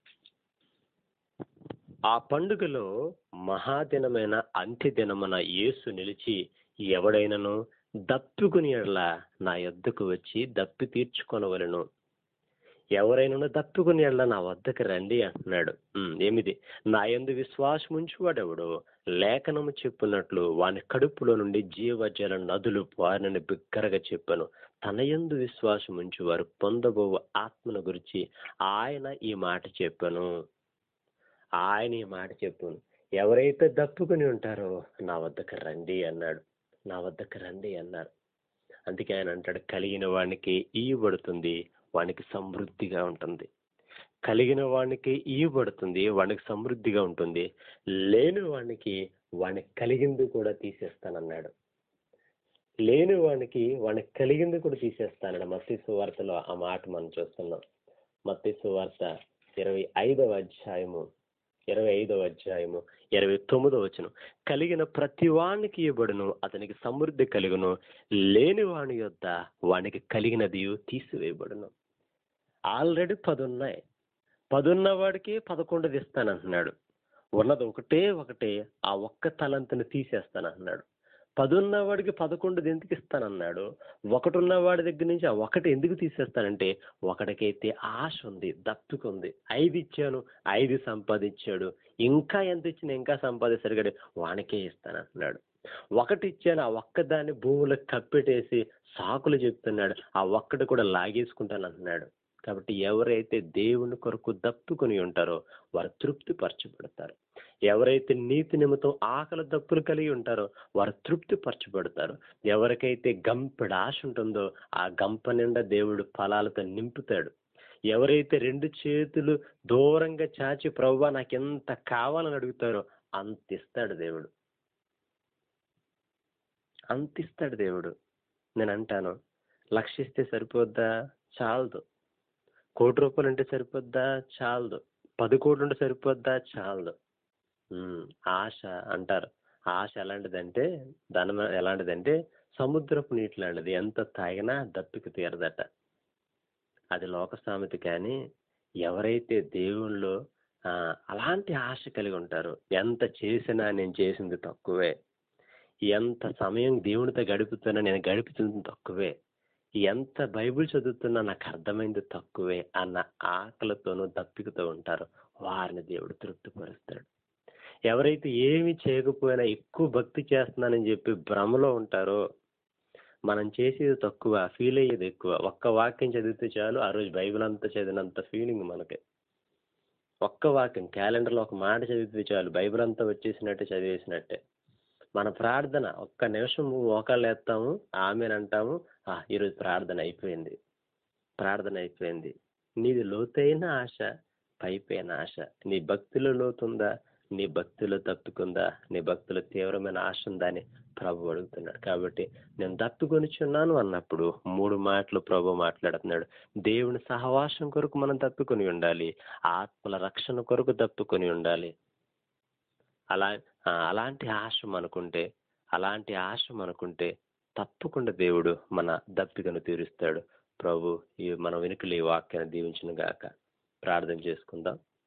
ఆ పండుగలో మహాదినమైన అంత్య దినమున యేసు నిలిచి ఎవడైనను దప్పుకుని ఎడల నా యొద్దకు వచ్చి దప్పి తీర్చుకొనవలను ఎవరైనా దప్పుకుని ఎడల నా వద్దకు రండి అంటున్నాడు ఉమ్, ఏమిది నా యందు విశ్వాసం ఉంచువాడెవడు లేఖనము చెప్పున్నట్లు వాని కడుపులో నుండి జీవజల నదులు వారిని బిగ్గరగా చెప్పాను తన యందు విశ్వాసం ఉంచువారు పొందబోవు ఆత్మను గురించి ఆయన ఈ మాట చెప్పాను ఆయన ఈ మాట చెప్పాను ఎవరైతే దప్పుకుని ఉంటారో నా వద్దకు రండి అన్నాడు నా వద్దకు రండి అన్నారు అందుకే ఆయన అంటాడు కలిగిన వానికి ఇవ్వబడుతుంది వానికి సమృద్ధిగా ఉంటుంది కలిగిన వానికి ఇవ్వబడుతుంది వానికి సమృద్ధిగా ఉంటుంది లేని వానికి వానికి కలిగింది కూడా తీసేస్తానన్నాడు లేని వానికి వానికి కలిగింది కూడా తీసేస్తానన్నాడు మత్తి సువార్తలో ఆ మాట మనం చూస్తున్నాం మత్తి సువార్త ఇరవై ఐదవ అధ్యాయము ఇరవై ఐదవ అధ్యాయము ఇరవై తొమ్మిదవ వచనం కలిగిన ప్రతి వానికి ఇవ్వబడును అతనికి సమృద్ధి కలుగును లేని వాని యొద్ద వానికి కలిగినది తీసివేయబడును ఆల్రెడీ పది ఉన్నాయి పదున్న వాడికి పదకొండుది ఇస్తానంటున్నాడు ఉన్నది ఒకటే ఒకటే ఆ ఒక్క తలంతుని తీసేస్తానంటున్నాడు పదున్న వాడికి పదకొండుది ఎందుకు ఇస్తానన్నాడు ఒకటి ఉన్న వాడి దగ్గర నుంచి ఆ ఒకటి ఎందుకు తీసేస్తానంటే ఒకటికైతే ఆశ ఉంది దప్పుకుంది ఐదు ఇచ్చాను ఐదు సంపాదించాడు ఇంకా ఎంత ఇచ్చినా ఇంకా సంపాదిస్తాడు కానీ వానికే ఇస్తానంటున్నాడు ఒకటి ఇచ్చాను ఆ ఒక్కదాన్ని భూములకు కప్పెట్టేసి సాకులు చెప్తున్నాడు ఆ ఒక్కటి కూడా లాగేసుకుంటాను అంటున్నాడు కాబట్టి ఎవరైతే దేవుని కొరకు దప్పుకొని ఉంటారో వారు తృప్తి పరచబడతారు ఎవరైతే నీతి నిమిత్తం ఆకలి దప్పులు కలిగి ఉంటారో వారు తృప్తి పరచబడతారు ఎవరికైతే గంపెడ ఆశ ఉంటుందో ఆ గంప నిండా దేవుడు ఫలాలతో నింపుతాడు ఎవరైతే రెండు చేతులు దూరంగా చాచి ప్రవ్వా నాకు ఎంత కావాలని అడుగుతారో అంత ఇస్తాడు దేవుడు అంత ఇస్తాడు దేవుడు నేను అంటాను లక్షిస్తే సరిపోద్దా చాలదు కోటి రూపాయలు ఉంటే సరిపోద్దా చాలదు పది కోట్లు ఉంటే సరిపోద్దా చాలదు ఉమ్, ఆశ అంటారు ఆశ ఎలాంటిదంటే ధనం ఎలాంటిదంటే సముద్రపు నీటి లాంటిది ఎంత తాగినా దప్పిక తీరదట అది లోక సామెత కానీ ఎవరైతే దేవుళ్ళో ఆ, అలాంటి ఆశ కలిగి ఉంటారో ఎంత చేసినా నేను చేసింది తక్కువే ఎంత సమయం దేవునితో గడుపుతున్నా నేను గడుపుతుంది తక్కువే ఎంత బైబిల్ చదువుతున్నా నాకు అర్థమైంది తక్కువే అన్న ఆకలితోనూ దప్పికతో ఉంటారో వారిని దేవుడు తృప్తిపరుస్తాడు ఎవరైతే ఏమి చేయకపోయినా ఎక్కువ భక్తి చేస్తున్నానని చెప్పి భ్రమలో ఉంటారో మనం చేసేది తక్కువ ఫీల్ అయ్యేది ఎక్కువ ఒక్క వాక్యం చదివితే చాలు ఆ రోజు బైబిల్ అంతా చదివినంత ఫీలింగ్ మనకి ఒక్క వాక్యం క్యాలెండర్లో ఒక మాట చదివితే చాలు బైబిల్ అంతా వచ్చేసినట్టే చదివేసినట్టే మన ప్రార్థన ఒక్క నిమిషం మోకాళ్ళు వేస్తాము ఆమెనంటాము "ఆ, ఈరోజు ప్రార్థన అయిపోయింది ప్రార్థన అయిపోయింది నీది లోతైన ఆశ పైపైన ఆశ నీ భక్తిలో లోతుందా నీ భక్తిలో తప్పుకుందా నీ భక్తిలో తీవ్రమైన ఆశ ఉందా అని ప్రభు అడుగుతున్నాడు కాబట్టి నేను తప్పుకొనిచున్నాను అన్నప్పుడు మూడు మాటలు ప్రభు మాట్లాడుతున్నాడు దేవుని సహవాసం కొరకు మనం తప్పుకొని ఉండాలి ఆత్మల రక్షణ కొరకు తప్పుకొని ఉండాలి అలా ఆ, అలాంటి ఆశ మనకుంటే అలాంటి ఆశ మనకుంటే తప్పకుండా దేవుడు మన దప్పికను తీరుస్తాడు ప్రభు ఈ మన వెనుకలు ఈ వాక్యాన్ని దీవించిన గాక ప్రార్థన చేసుకుందాం